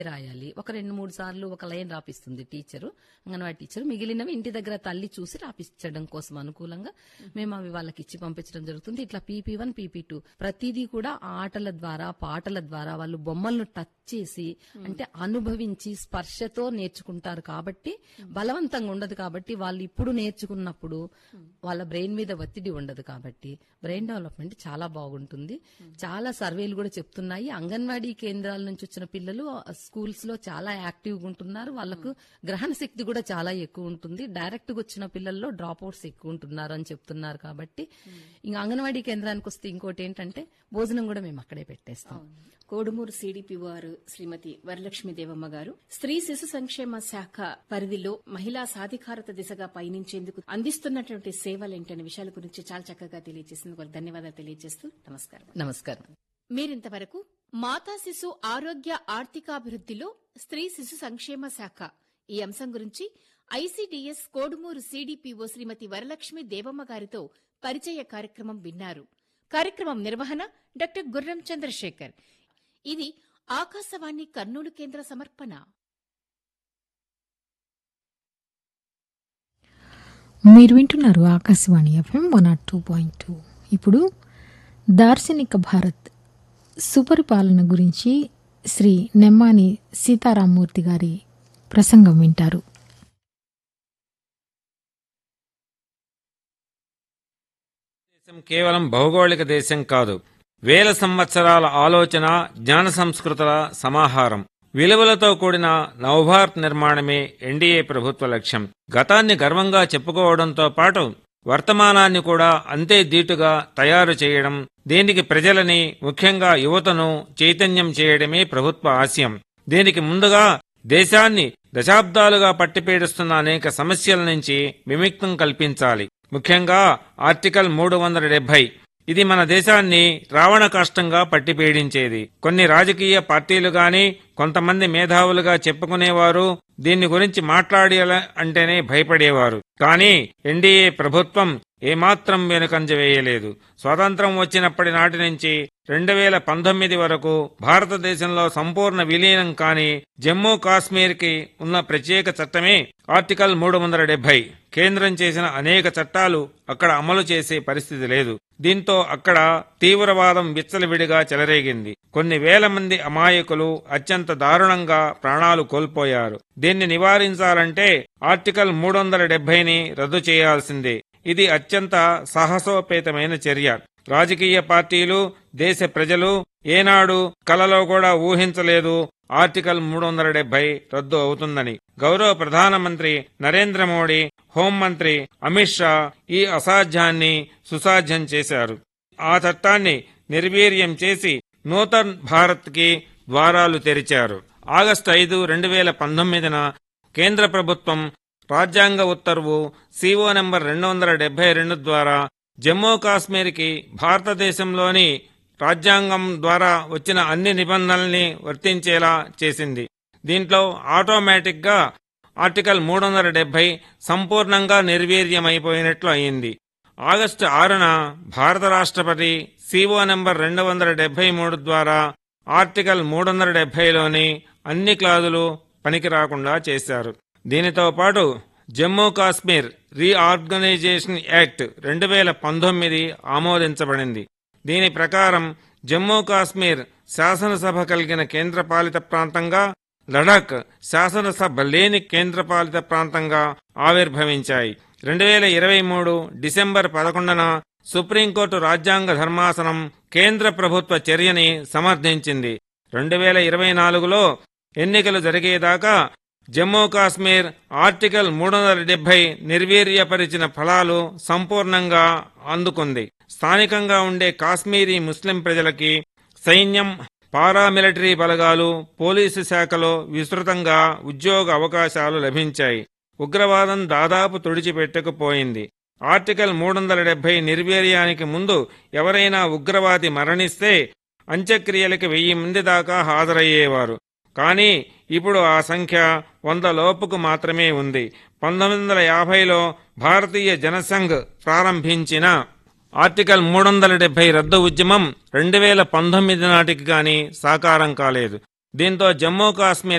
రాయాలి ఒక రెండు మూడు సార్లు ఒక లైన్ రాపిస్తుంది టీచరు అంగన్వాడీ టీచర్ మిగిలినవి ఇంటి దగ్గర తల్లి చూసి రాపించడం కోసం అనుకూలంగా మేము అవి వాళ్ళకి ఇచ్చి పంపించడం జరుగుతుంది ఇట్లా పీపీ వన్ పీపీ టూ ప్రతిదీ కూడా ఆటల ద్వారా పాటల ద్వారా వాళ్ళు బొమ్మలను టచ్ చేసి అంటే అనుభవించి స్పర్శతో నేర్చుకుంటారు కాబట్టి బలవంతంగా ఉండదు కాబట్టి వాళ్ళు ఇప్పుడు నేర్చుకున్నప్పుడు వాళ్ళ బ్రెయిన్ మీద ఒత్తిడి ఉండదు కాబట్టి బ్రెయిన్ డెవలప్మెంట్ చాలా బాగుంటుంది చాలా సర్వేలు కూడా చెప్తున్నాయి అంగన్వాడీ కేంద్రాల నుంచి వచ్చిన పిల్లలు స్కూల్స్ లో చాలా యాక్టివ్ గా ఉంటున్నారు వాళ్ళకు గ్రహణ శక్తి కూడా చాలా ఎక్కువ ఉంటుంది డైరెక్ట్ గా వచ్చిన పిల్లల్లో డ్రాప్ అవుట్స్ ఎక్కువ ఉంటున్నారు అని చెప్తున్నారు కాబట్టి ఇంకా అంగన్వాడీ కేంద్రానికి వస్తే ఇంకోటి ఏంటంటే భోజనం కూడా మేము అక్కడే పెట్టేస్తాం కోడుమూరు సిడిపి వారు శ్రీమతి వరలక్ష్మి దేవమ్మ గారు స్త్రీ శిశు సంక్షేమ శాఖ పరిధిలో మహిళా సాధికారత దిశగా పయనించేందుకు అందిస్తున్నటువంటి సేవలేంటనే విషయాల గురించి చాలా చక్కగా తెలియజేసినందుకు వారికి ధన్యవాదాలు తెలియజేస్తూ నమస్కారం నమస్కారం మీరింతవరకు మాతా శిశు ఆరోగ్య ఆర్థికాభివృద్దిలో స్త్రీ శిశు సంక్షేమ శాఖ ఈ అంశం గురించి ఐసీడీఎస్ కోడుమూరు సీడీపీఓ శ్రీమతి వరలక్ష్మి దేవమ్మ గారితో పరిచయ కార్యక్రమం విన్నారు కార్యక్రమం నిర్వహణ డాక్టర్ గుర్రం చంద్రశేఖర్ ఇది ఆకాశవాణి కర్నూలు కేంద్ర సమర్పణ మీరు వింటున్నారు Akashvani FM one nought two point two ఇప్పుడు దార్శనిక భారత్ సుపరిపాలన గురించి శ్రీ నెమ్మాని సీతారామూర్తి గారి ప్రసంగం వింటారు దేశం కేవలం భౌగోళిక దేశం కాదు వేల సంవత్సరాల ఆలోచన జ్ఞాన సంస్కృతుల సమాహారం విలువలతో కూడిన నవభారత్ నిర్మాణమే ఎన్డీఏ ప్రభుత్వ లక్ష్యం గతాన్ని గర్వంగా చెప్పుకోవడంతో పాటు వర్తమానాన్ని కూడా అంతే దీటుగా తయారు చేయడం దీనికి ప్రజలని ముఖ్యంగా యువతను చైతన్యం చేయడమే ప్రభుత్వ ఆశయం దీనికి ముందుగా దేశాన్ని దశాబ్దాలుగా పట్టిపీడిస్తున్న అనేక సమస్యల నుంచి విముక్తం కల్పించాలి ముఖ్యంగా ఆర్టికల్ మూడు వందల డెబ్బై ఇది మన దేశాన్ని రావణ కష్టంగా పట్టిపీడించేది కొన్ని రాజకీయ పార్టీలు గాని కొంతమంది మేధావులుగా చెప్పుకునేవారు దీన్ని గురించి మాట్లాడి అంటేనే భయపడేవారు కానీ ఎన్డీఏ ప్రభుత్వం ఏమాత్రం వెనుకంజ వేయలేదు స్వాతంత్రం వచ్చినప్పటి నాటి నుంచి రెండు వేల పంతొమ్మిది వరకు భారతదేశంలో సంపూర్ణ విలీనం కాని జమ్మూ కాశ్మీర్కి ఉన్న ప్రత్యేక చట్టమే ఆర్టికల్ మూడు వందల డెబ్బై కేంద్రం చేసిన అనేక చట్టాలు అక్కడ అమలు చేసే పరిస్థితి లేదు దీంతో అక్కడ తీవ్రవాదం విచ్చలవిడిగా చెలరేగింది కొన్ని వేల మంది అమాయకులు అత్యంత దారుణంగా ప్రాణాలు కోల్పోయారు దీన్ని నివారించాలంటే ఆర్టికల్ మూడు వందల డెబ్బైని రద్దు చేయాల్సిందే ఇది అత్యంత సాహసోపేతమైన చర్య రాజకీయ పార్టీలు దేశ ప్రజలు ఏనాడు కలలో కూడా ఊహించలేదు ఆర్టికల్ మూడు వందల డెబ్బై రద్దు అవుతుందని గౌరవ ప్రధానమంత్రి నరేంద్ర మోడీ హోంమంత్రి అమిత్ షా ఈ అసాధ్యాన్ని సుసాధ్యం చేశారు ఆ చట్టాన్ని నిర్వీర్యం చేసి నూతన్ భారత్ కి ద్వారాలు తెరిచారు ఆగస్టు ఐదు రెండు వేల పంతొమ్మిదిన కేంద్ర ప్రభుత్వం రాజ్యాంగ ఉత్తర్వు సిఓ నెంబర్ రెండు వందల డెబ్బై రెండు ద్వారా జమ్మూ కాశ్మీర్కి భారతదేశంలోని రాజ్యాంగం ద్వారా వచ్చిన అన్ని నిబంధనల్ని వర్తించేలా చేసింది దీంట్లో ఆటోమేటిక్గా ఆర్టికల్ మూడు వందల డెబ్బై సంపూర్ణంగా నిర్వీర్యమైపోయినట్లు అయింది ఆగస్టు ఆరున భారత రాష్ట్రపతి సిఓ నెంబర్ రెండు వందల డెబ్బై మూడు ద్వారా ఆర్టికల్ మూడు వందల డెబ్బైలోని అన్ని క్లాజులు పనికి రాకుండా చేశారు దీనితో పాటు జమ్మూ కాశ్మీర్ రీఆర్గనైజేషన్ యాక్ట్ రెండు వేల పంతొమ్మిది ఆమోదించబడింది దీని ప్రకారం జమ్మూ కాశ్మీర్ శాసనసభ కలిగిన కేంద్రపాలిత ప్రాంతంగా లడాక్ శాసనసభ లేని కేంద్రపాలిత ప్రాంతంగా ఆవిర్భవించాయి రెండు వేల ఇరవై మూడు డిసెంబర్ పదకొండున సుప్రీంకోర్టు రాజ్యాంగ ధర్మాసనం కేంద్ర ప్రభుత్వ చర్యని సమర్థించింది రెండు వేల ఇరవై నాలుగులో ఎన్నికలు జరిగేదాకా జమ్మూ కాశ్మీర్ ఆర్టికల్ మూడు వందల డెబ్బై నిర్వీర్యపరిచిన ఫలాలు సంపూర్ణంగా అందుకుంది స్థానికంగా ఉండే కాశ్మీరీ ముస్లిం ప్రజలకి సైన్యం పారామిలిటరీ బలగాలు పోలీసు శాఖలో విస్తృతంగా ఉద్యోగ అవకాశాలు లభించాయి ఉగ్రవాదం దాదాపు తుడిచిపెట్టకపోయింది ఆర్టికల్ మూడు వందల డెబ్బై నిర్వీర్యానికి ముందు ఎవరైనా ఉగ్రవాది మరణిస్తే అంత్యక్రియలకు వెయ్యి మంది దాకా హాజరయ్యేవారు కానీ ఇప్పుడు ఆ సంఖ్య వంద లోపుకు మాత్రమే ఉంది పంతొమ్మిది వందల యాభైలో భారతీయ జనసంఘ్ ప్రారంభించిన ఆర్టికల్ మూడు వందల డెబ్బై రద్దు ఉద్యమం రెండు వేల పంతొమ్మిది నాటికి గాని సాకారం కాలేదు దీంతో జమ్మూ కాశ్మీర్